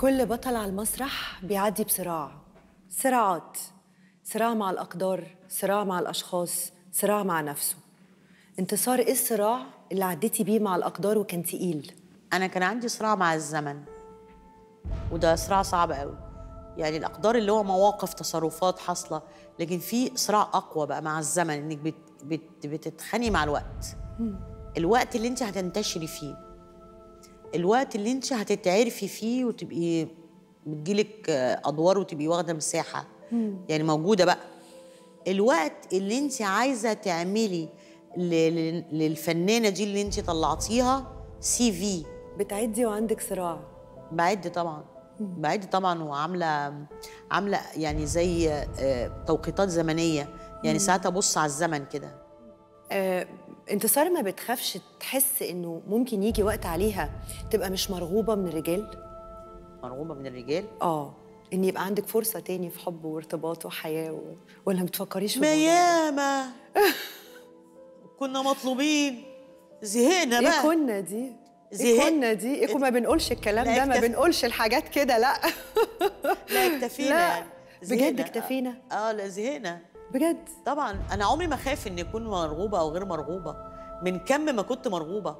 كل بطل على المسرح بيعدي بصراع صراعات صراع مع الأقدار صراع مع الأشخاص صراع مع نفسه انتصار إيه الصراع اللي عديتي بيه مع الأقدار وكان تقيل انا كان عندي صراع مع الزمن وده صراع صعب قوي يعني الاقدار اللي هو مواقف تصرفات حاصله لكن في صراع اقوى بقى مع الزمن انك بت بت بتتخاني مع الوقت الوقت اللي انت هتنتشري فيه الوقت اللي انت هتتعرفي فيه وتبقي بتجيلك آه، ادوار وتبقي واخده مساحه يعني موجوده بقى الوقت اللي انت عايزه تعملي ل- ل- للفنانه دي اللي انت طلعتيها سي في بتعدي وعندك صراع بعد طبعا بعد طبعا وعامله عامله يعني زي آه، توقيتات زمنيه يعني ساعات ابص على الزمن كده آه، انتصار ما بتخافش تحس إنه ممكن يجي وقت عليها تبقى مش مرغوبة من الرجال مرغوبه من الرجال آه إن يبقى عندك فرصة تاني في حب وارتباط وحياة و... ولا ما بتفكريش في ما الموضوع ده؟ ياما كنا مطلوبين زهقنا ايه بقى كنا دي؟ ايه زهقت. كنا دي؟ ايه كنا ما بنقولش الكلام لا ده ما اكتف- بنقولش الحاجات كده لا لا اكتفينا لا، يعني بجد زهقنا. اكتفينا؟ اه لا زهقنا بجد طبعا انا عمري ما خايف ان اكون مرغوبه او غير مرغوبه من كم ما كنت مرغوبه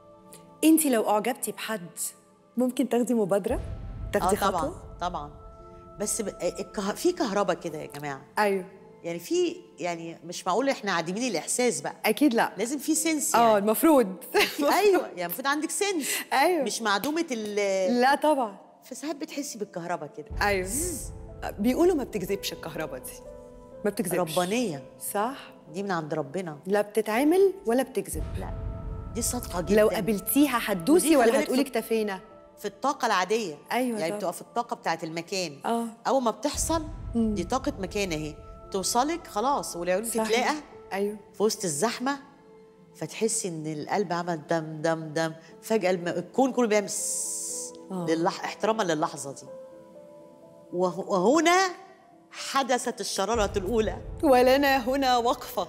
انت لو اعجبتي بحد ممكن تاخدي مبادره؟ تاخدي اه طبعا خطوه؟ طبعا بس ب... الكه... في كهرباء كده يا جماعه ايوه يعني في يعني مش معقول احنا عادمين الاحساس بقى اكيد لا لازم في سنس اه يعني المفروض ايوه يعني المفروض عندك سنس ايوه مش معدومه ال لا طبعا فساعات بتحسي بالكهرباء كده ايوه بيقولوا ما بتكذبش الكهرباء دي ما بتكذبش ربانيه صح؟ دي من عند ربنا لا بتتعمل ولا بتكذب لا دي صادقه جدا لو قابلتيها هتدوسي ودي خلي ولا بالك هتقولي في- اكتفينا؟ في الطاقه العاديه أيوة يعني طبعا. بتبقى في الطاقه بتاعه المكان اه اول ما بتحصل دي طاقه مكان اهي توصلك خلاص والعيون صحيح. تتلاقى ايوه في وسط الزحمه فتحسي ان القلب عمل دم دم دم فجاه الم... الكون كله بيعمل سس آه. للح... احتراما للحظه دي وه... وهنا حدثت الشراره الاولى ولنا هنا وقفه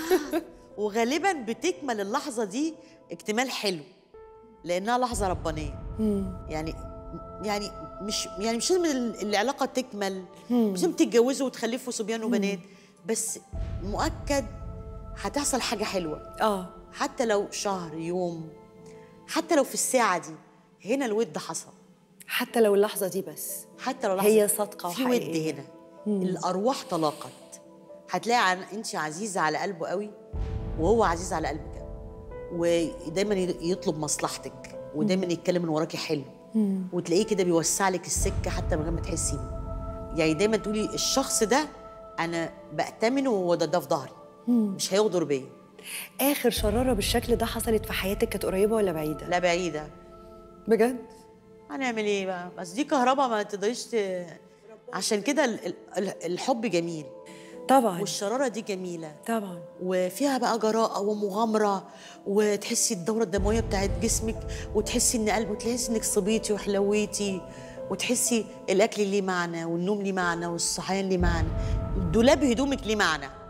وغالبا بتكمل اللحظه دي اكتمال حلو لانها لحظه ربانيه يعني يعني مش يعني مش لازم ال- العلاقه تكمل مش لازم تتجوزوا وتخلفوا صبيان وبنات بس مؤكد هتحصل حاجه حلوه اه حتى لو شهر يوم حتى لو في الساعه دي هنا الود حصل حتى لو اللحظه دي بس حتى لو لحظة هي صادقة في ود وحقيقية. هنا الارواح تلاقت هتلاقي عن انت عزيزه على قلبه قوي وهو عزيز على قلبك قوي ودايما ي- يطلب مصلحتك ودايما يتكلم من وراكي حلو وتلاقيه كده بيوسع لك السكه حتى من غير ما تحسي بيه يعني دايما تقولي الشخص ده انا بأتمنه وهو ده, ده في ظهري مش هيغدر بيا اخر شراره بالشكل ده حصلت في حياتك كانت قريبه ولا بعيده لا بعيده بجد هنعمل ايه بقى بس دي كهرباء ما تقدريش ت... عشان كده ال- ال- الحب جميل طبعا والشراره دي جميله طبعا وفيها بقى جراءة ومغامرة وتحسي الدورة الدموية بتاعت جسمك وتحسي ان قلبك تحسي انك صبيتي وحلويتي وتحسي الاكل ليه معنى والنوم ليه معنى والصحيان ليه معنى دولاب هدومك ليه معنى